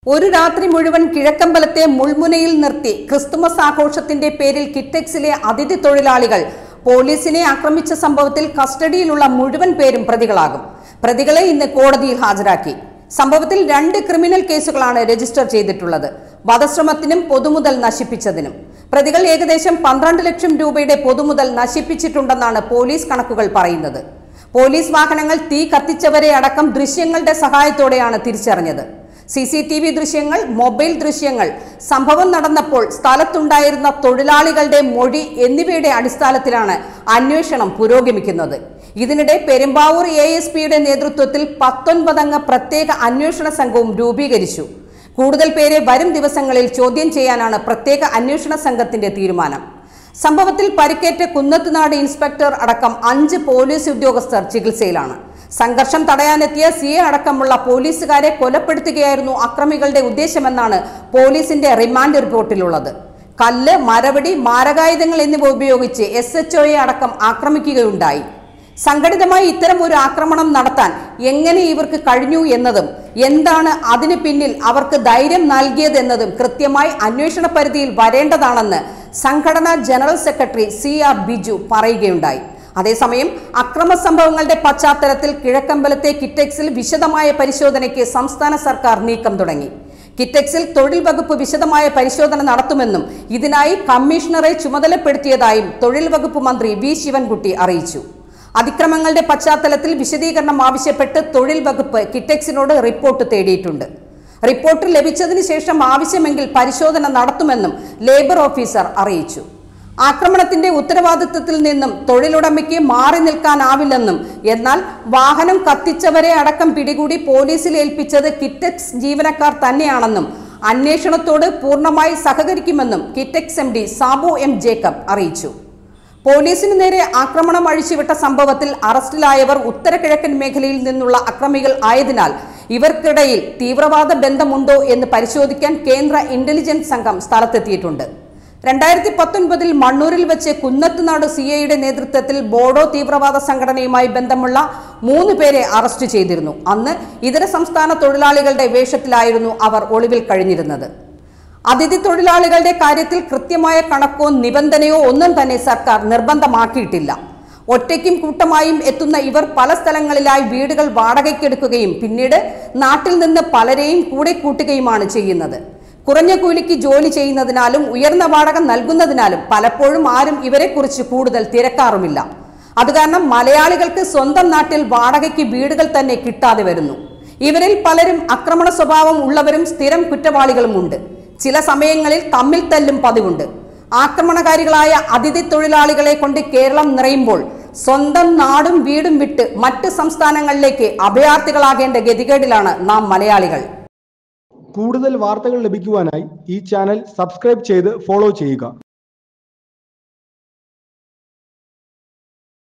ഒരു രാത്രി മുഴുവൻ കിഴക്കമ്പലത്തെ മുൾമുനയിൽ നിർത്തി ക്രിസ്തുമസ് ആഘോഷത്തിന്റെ പേരിൽ കിറ്റക്സിലെ അതിഥി തൊഴിലാളികൾ പോലീസിനെ ആക്രമിച്ച സംഭവത്തിൽ കസ്റ്റഡിയിലുള്ള മുഴുവൻ പേരും പ്രതികളാകും പ്രതികളെ ഇന്ന് കോടതിയിൽ ഹാജരാക്കി സംഭവത്തിൽ രണ്ട് ക്രിമിനൽ കേസുകളാണ് രജിസ്റ്റർ ചെയ്തിട്ടുള്ളത് വധശ്രമത്തിനും പൊതുമുതൽ നശിപ്പിച്ചതിനും പ്രതികൾ ഏകദേശം പന്ത്രണ്ട് ലക്ഷം രൂപയുടെ പൊതുമുതൽ നശിപ്പിച്ചിട്ടുണ്ടെന്നാണ് പോലീസ് കണക്കുകൾ പറയുന്നത് പോലീസ് വാഹനങ്ങൾ തീ കത്തിച്ചവരെ അടക്കം ദൃശ്യങ്ങളുടെ സഹായത്തോടെയാണ് തിരിച്ചറിഞ്ഞത് സി സി ടി വി ദൃശ്യങ്ങൾ മൊബൈൽ ദൃശ്യങ്ങൾ സംഭവം നടന്നപ്പോൾ സ്ഥലത്തുണ്ടായിരുന്ന തൊഴിലാളികളുടെ മൊഴി എന്നിവയുടെ അടിസ്ഥാനത്തിലാണ് അന്വേഷണം പുരോഗമിക്കുന്നത് ഇതിനിടെ പെരുമ്പാവൂർ എ എസ് പിയുടെ നേതൃത്വത്തിൽ പത്തൊൻപതംഗ പ്രത്യേക അന്വേഷണ സംഘവും രൂപീകരിച്ചു കൂടുതൽ പേരെ വരും ദിവസങ്ങളിൽ ചോദ്യം ചെയ്യാനാണ് പ്രത്യേക അന്വേഷണ സംഘത്തിന്റെ തീരുമാനം സംഭവത്തിൽ പരിക്കേറ്റ കുന്നത്തുനാട് ഇൻസ്പെക്ടർ അടക്കം അഞ്ച് പോലീസ് ഉദ്യോഗസ്ഥർ ചികിത്സയിലാണ് സംഘർഷം തടയാനെത്തിയ സി എ അടക്കമുള്ള പോലീസുകാരെ കൊലപ്പെടുത്തുകയായിരുന്നു അക്രമികളുടെ ഉദ്ദേശമെന്നാണ് പോലീസിന്റെ റിമാൻഡ് റിപ്പോർട്ടിലുള്ളത് കല്ല് മരവടി മാരകായുധങ്ങൾ എന്നിവ ഉപയോഗിച്ച് എസ് എച്ച് ഒയെ അടക്കം ആക്രമിക്കുകയുണ്ടായി സംഘടിതമായി ഇത്തരം ഒരു ആക്രമണം നടത്താൻ എങ്ങനെ ഇവർക്ക് കഴിഞ്ഞു എന്നതും എന്താണ് അതിന് പിന്നിൽ അവർക്ക് ധൈര്യം നൽകിയതെന്നതും കൃത്യമായി അന്വേഷണ പരിധിയിൽ വരേണ്ടതാണെന്ന് സംഘടനാ general secretary C R Biju പറയുകയുണ്ടായി അതേസമയം അക്രമ സംഭവങ്ങളുടെ പശ്ചാത്തലത്തിൽ കിഴക്കമ്പലത്തെ കിറ്റക്സിൽ വിശദമായ പരിശോധനയ്ക്ക് സംസ്ഥാന സർക്കാർ നീക്കം തുടങ്ങി കിറ്റക്സിൽ തൊഴിൽ വകുപ്പ് വിശദമായ പരിശോധന നടത്തുമെന്നും ഇതിനായി കമ്മീഷണറെ ചുമതലപ്പെടുത്തിയതായും തൊഴിൽ വകുപ്പ് മന്ത്രി വി ശിവൻകുട്ടി അറിയിച്ചു അതിക്രമങ്ങളുടെ പശ്ചാത്തലത്തിൽ വിശദീകരണം ആവശ്യപ്പെട്ട് തൊഴിൽ വകുപ്പ് കിറ്റക്സിനോട് റിപ്പോർട്ട് തേടിയിട്ടുണ്ട് റിപ്പോർട്ട് ലഭിച്ചതിന് ശേഷം ആവശ്യമെങ്കിൽ പരിശോധന നടത്തുമെന്നും ലേബർ ഓഫീസർ അറിയിച്ചു ആക്രമണത്തിന്റെ ഉത്തരവാദിത്വത്തിൽ നിന്നും തൊഴിലുടമയ്ക്ക് മാറി നിൽക്കാനാവില്ലെന്നും എന്നാൽ വാഹനം കത്തിച്ചവരെ അടക്കം പിടികൂടി പോലീസിൽ ഏൽപ്പിച്ചത് കിറ്റക്സ് ജീവനക്കാർ തന്നെയാണെന്നും അന്വേഷണത്തോട് പൂർണ്ണമായി സഹകരിക്കുമെന്നും Kitex M D Sabu M Jacob അറിയിച്ചു പോലീസിന് നേരെ ആക്രമണം അഴിച്ചുവിട്ട സംഭവത്തിൽ അറസ്റ്റിലായവർ ഉത്തരകിഴക്കൻ മേഖലയിൽ നിന്നുള്ള അക്രമികൾ ആയതിനാൽ ഇവർക്കിടയിൽ തീവ്രവാദ ബന്ധമുണ്ടോ എന്ന് പരിശോധിക്കാൻ കേന്ദ്ര ഇന്റലിജൻസ് സംഘം സ്ഥലത്തെത്തിയിട്ടുണ്ട് രണ്ടായിരത്തി പത്തൊൻപതിൽ മണ്ണൂരിൽ വെച്ച് കുന്നത്തുനാട് സി ഐയുടെ നേതൃത്വത്തിൽ ബോഡോ തീവ്രവാദ സംഘടനയുമായി ബന്ധമുള്ള മൂന്ന് പേരെ അറസ്റ്റ് ചെയ്തിരുന്നു അന്ന് ഇതര സംസ്ഥാന തൊഴിലാളികളുടെ വേഷത്തിലായിരുന്നു അവർ ഒളിവിൽ കഴിഞ്ഞിരുന്നത് അതിഥി തൊഴിലാളികളുടെ കാര്യത്തിൽ കൃത്യമായ കണക്കോ നിബന്ധനയോ ഒന്നും തന്നെ സർക്കാർ നിർബന്ധമാക്കിയിട്ടില്ല ഒറ്റയ്ക്കും കൂട്ടമായും എത്തുന്ന ഇവർ പല സ്ഥലങ്ങളിലായി വീടുകൾ വാടകയ്ക്കെടുക്കുകയും പിന്നീട് നാട്ടിൽ നിന്ന് പലരെയും കൂടെ കൂട്ടുകയുമാണ് ചെയ്യുന്നത് കുറഞ്ഞ കൂലിക്ക് ജോലി ചെയ്യുന്നതിനാലും ഉയർന്ന വാടക നൽകുന്നതിനാലും പലപ്പോഴും ആരും ഇവരെക്കുറിച്ച് കൂടുതൽ തിരക്കാറുമില്ല അത് കാരണം മലയാളികൾക്ക് സ്വന്തം നാട്ടിൽ വാടകയ്ക്ക് വീടുകൾ തന്നെ കിട്ടാതെ വരുന്നു ഇവരിൽ പലരും ആക്രമണ സ്വഭാവം ഉള്ളവരും സ്ഥിരം കുറ്റവാളികളുമുണ്ട് ചില സമയങ്ങളിൽ തമ്മിൽ തല്ലും പതിവുണ്ട് ആക്രമണകാരികളായ അതിഥി തൊഴിലാളികളെ കൊണ്ട് കേരളം നിറയുമ്പോൾ സ്വന്തം നാടും വീടും വിട്ട് മറ്റ് സംസ്ഥാനങ്ങളിലേക്ക് അഭയാർത്ഥികളാകേണ്ട ഗതികേടിലാണ് നാം മലയാളികൾ കൂടുതൽ വാർത്തകൾ ലഭിക്കുവാനായി ഈ ചാനൽ സബ്സ്ക്രൈബ് ചെയ്ത് ഫോളോ ചെയ്യുക